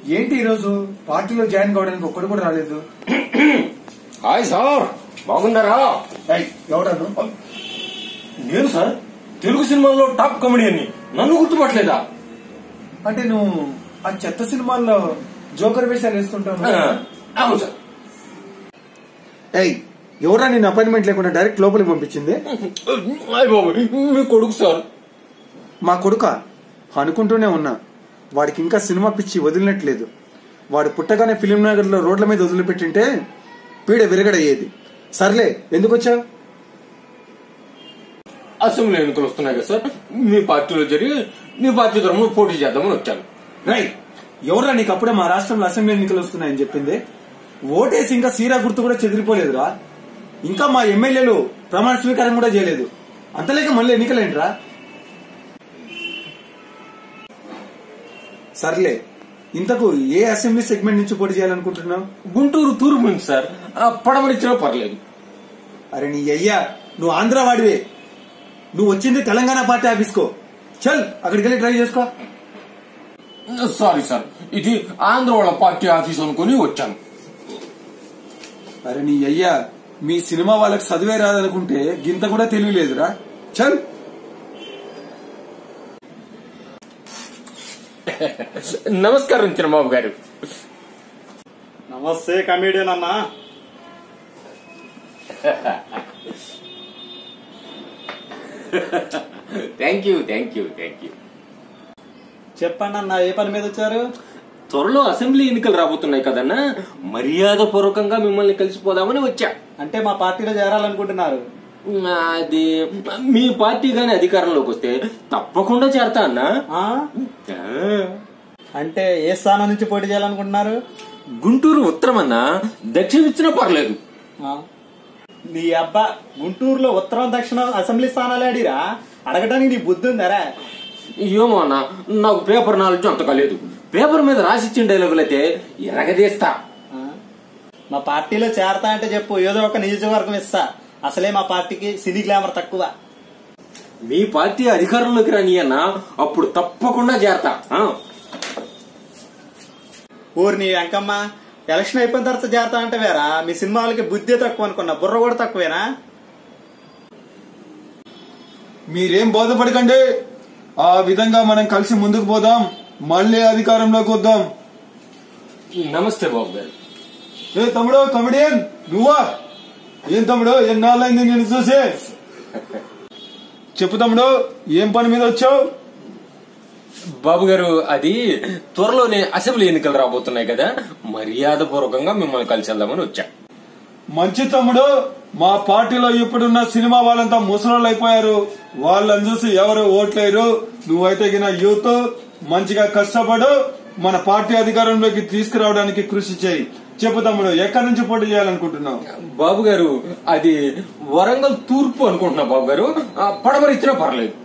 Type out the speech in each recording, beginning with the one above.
ఏంటి ఈరోజు పార్టీలో జాయిన్ కావడానికి ఒక్కడు కూడా రాలేదు హాయ్ సార్ బాగున్నారా ఏయ్, ఎవడను నేను సార్ తెలుగు సినిమాల్లో టాప్ కమెడియన్ని నన్ను గుర్తుపట్టలేదా అంటే నువ్వు ఆ చెత్త సినిమాల్లో జోకర్ వేషాలు వేస్తుంటావు ఆ, అవును సార్ ఏయ్ ఎవరా నేను అపాయింట్మెంట్ లేకుండా డైరెక్ట్ లోపలికి పంపించింది అయ్య బాబు మీ కొడుకు సార్ మా కొడుక అనుకుంటూనే ఉన్నా వాడికి ఇంకా సినిమా పిచ్చి వదిలినట్లేదు వాడు పుట్టగానే ఫిలిం నగర్ లో రోడ్ల మీద వదిలిపెట్టింటే పీడ విరగడయ్యేది సర్లే ఎందుకు వచ్చావు అసెంబ్లీ ఎన్నికలు వస్తున్నాయి కదా సార్ మీ పార్టీలో జరిగి మీ పార్టీ తరఫున పోటీ చేద్దామని వచ్చాను రై ఎవరా నీకు అప్పుడే మా రాష్ట్రంలో అసెంబ్లీ ఎన్నికలు వస్తున్నాయని చెప్పింది ఓటేసి ఇంకా సీరా గుర్తు కూడా చెదిరిపోలేదురా ఇంకా మా ఎమ్మెల్యేలు ప్రమాణ స్వీకారం కూడా చేయలేదు అంతలేక మళ్ళీ ఎన్నికలేంట్రా సర్లే ఇంతకు ఏ అసెంబ్లీ సెగ్మెంట్ నుంచి పోటీ చేయాలనుకుంటున్నావు గుంటూరు తూర్పు నుంచి సార్ ఆ, పడమరిచ్చినా పర్లేదు అరే నీ అయ్యా నువ్వు ఆంధ్ర వాడివే నువ్వు వచ్చింది తెలంగాణ పార్టీ ఆఫీస్కో చల్ అక్కడికి వెళ్ళి ట్రై చేసుకో సారీ సార్ ఇది ఆంధ్ర వాళ్ళ పార్టీ ఆఫీస్ అనుకుని వచ్చాను అరే నీ అయ్యా మీ సినిమా వాళ్ళకి చదివే రాదనుకుంటే గింత కూడా తెలియలేదురా చల్ నమస్కారం చంద్రబాబు గారు నమస్తే కమేడియన్ అన్నా thank you thank you thank you చెప్పండి అన్న ఏ పని మీద వచ్చారు త్వరలో అసెంబ్లీ ఎన్నికలు రాబోతున్నాయి కదన్నా మర్యాద పూర్వకంగా మిమ్మల్ని కలిసిపోదామని వచ్చా అంటే మా పార్టీలో చేరాలనుకుంటున్నారు అది మీ పార్టీ గాని అధికారంలోకి వస్తే తప్పకుండా చేరతా అన్నా ఆ? అంటే ఏ స్థానం నుంచి పోటీ చేయాలనుకుంటున్నారు గుంటూరు ఉత్తరం అన్నా దక్షిణ ఇచ్చినా పర్లేదు ఆ? నీ అబ్బా గుంటూరులో ఉత్తరం దక్షిణం అసెంబ్లీ స్థానాలు ఆడిరా అడగడానికి నీ బుద్ధి ఉందరా ఏమో అన్నా నాకు పేపర్ నాలెడ్జ్ అంతగా లేదు పేపర్ మీద రాసిచ్చిన డైలాగులు అయితే ఎరగదీస్తా ఆ? మా పార్టీలో చేరతా అంటే చెప్పు ఏదో ఒక నియోజకవర్గం ఇస్తా అసలే మా పార్టీకి సినీ గ్లామర్ తక్కువ మీ పార్టీ అధికారంలోకి రాని అన్నా అప్పుడు తప్పకుండా చేరతా ఆ? ఊరు నీ వెంకమ్మ ఎలక్షన్ అయిపోయిన తర్వాత చేరతా అంటే వేరా మీ సినిమాలకి బుద్ధి తక్కువ అనుకున్నా బుర్ర కూడా తక్కువేనా మీరేం బాధపడకండి ఆ విధంగా మనం కలిసి ముందుకు పోదాం మళ్ళీ అధికారంలోకి వద్దాం నమస్తే బాబు గారు ఏ తమ్ముడు కమెడియన్ నువ్వా ఏం తమ్ముడు ఎన్నాళ్ళైంది నేను చూసి చెప్పు తమ్ముడు ఏం పని మీద వచ్చావు బాబు గారు అది త్వరలోనే అసెంబ్లీ ఎన్నికలు రాబోతున్నాయి కదా మర్యాద పూర్వకంగా మిమ్మల్ని కలిసి వెళ్దామని వచ్చా మంచి తమ్ముడు మా పార్టీలో ఇప్పుడున్న సినిమా వాళ్ళంతా ముసలోళ్ళు అయిపోయారు వాళ్ళని చూసి ఎవరు ఓట్లేరు నువ్వైతే గిన యూత్ మంచిగా కష్టపడు మన పార్టీ అధికారంలోకి తీసుకురావడానికి కృషి చేయి చెప్పు తమ్ముడు ఎక్కడి నుంచి పోటీ చేయాలనుకుంటున్నావు బాబు గారు అది వరంగల్ తూర్పు అనుకుంటున్నా బాబు గారు ఆ, పడమర ఇచ్చినా పర్లేదు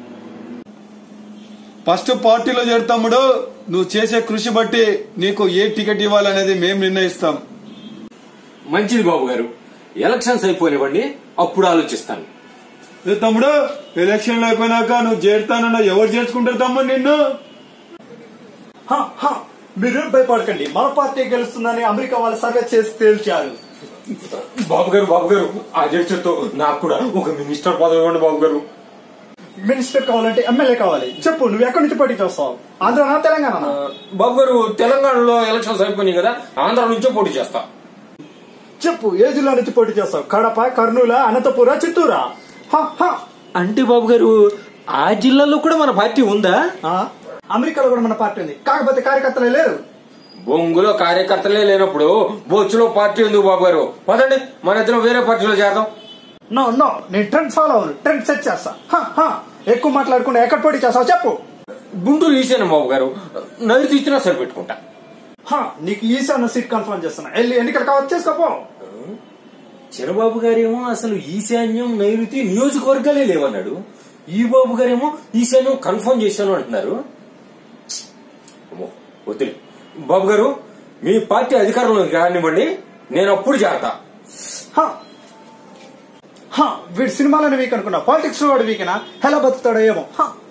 ఫస్ట్ పార్టీలో చేరు తమ్ముడు నువ్వు చేసే కృషి బట్టి నీకు ఏ టికెట్ ఇవ్వాలనేది మేము నిర్ణయిస్తాం మంచిది బాబు గారు ఎలక్షన్స్ అయిపోయినవ్వండి అప్పుడు ఆలోచిస్తాను ఏ తమ్ముడు ఎలక్షన్లు అయిపోయినాక నువ్వు చేరుతానన్నా ఎవరు చేర్చుకుంటారు తమ్ముడు నిన్ను హ, హ, మీరు భయపడకండి మన పార్టీ గెలుస్తుందని అమెరికా వాళ్ళు సర్వే చేసి తేల్చారు బాబు గారు బాబు గారు ఆ చర్చతో నాకు కూడా ఒక మినిస్టర్ పదవి ఇవ్వండి బాబు గారు మినిస్టర్ కావాలంటే ఎమ్మెల్యే కావాలి చెప్పు నువ్వు ఎక్కడి నుంచి పోటీ చేస్తావు ఆంధ్రనా తెలంగాణ ఆ, బాబు గారు తెలంగాణలో ఎలక్షన్స్ అయిపోయినాయి కదా ఆంధ్ర నుంచే పోటీ చేస్తా చెప్పు ఏ జిల్లా నుంచి పోటీ చేస్తావు కడప కర్నూలు అనంతపుర చిత్తూరా హ, హ. అంటే బాబు గారు ఆ జిల్లాలో కూడా మన పార్టీ ఉందా ఆ? అమెరికాలో కూడా మన పార్టీ ఉంది కాకపోతే కార్యకర్తలే లేరు బొంగులో కార్యకర్తలే లేనప్పుడు బొచ్చులో పార్టీ ఎందుకు బాబు గారు పదండి మన ఇద్దరం వేరే పార్టీలో చేద్దాం నో నో నేను ట్రెండ్ ఫాలో అవును ట్రెండ్ సెట్ చేస్తా హ, హ. ఎక్కువ మాట్లాడకుండా ఎక్కడ పోటీ చేస్తావు చెప్పు గుంటూరు ఈశాను బాబు గారు నైరుతి ఇచ్చినా సరిపెట్టుకుంటా హ, నీకు ఈశాన్య సీట్ కన్ఫర్మ్ చేస్తున్నా వెళ్ళి ఎన్నికలు కావచ్చు చేసుకోపో చిరబాబు గారేమో అసలు ఈశాన్యం నైరుతి నియోజకవర్గాలే లేవన్నాడు ఈ బాబు గారేమో ఈశాన్యం కన్ఫర్మ్ చేశాను అంటున్నారు అమ్మో, వద్దులే బాబు గారు మీ పార్టీ అధికారంలోకి రానివ్వండి నేను అప్పుడు చేరతా హ. హ, వీడు సినిమాలోనే వీక్ అనుకున్నా పాలిటిక్స్ లో వాడు వీకేనా ఎలా బతుకుతాడో ఏమో హ.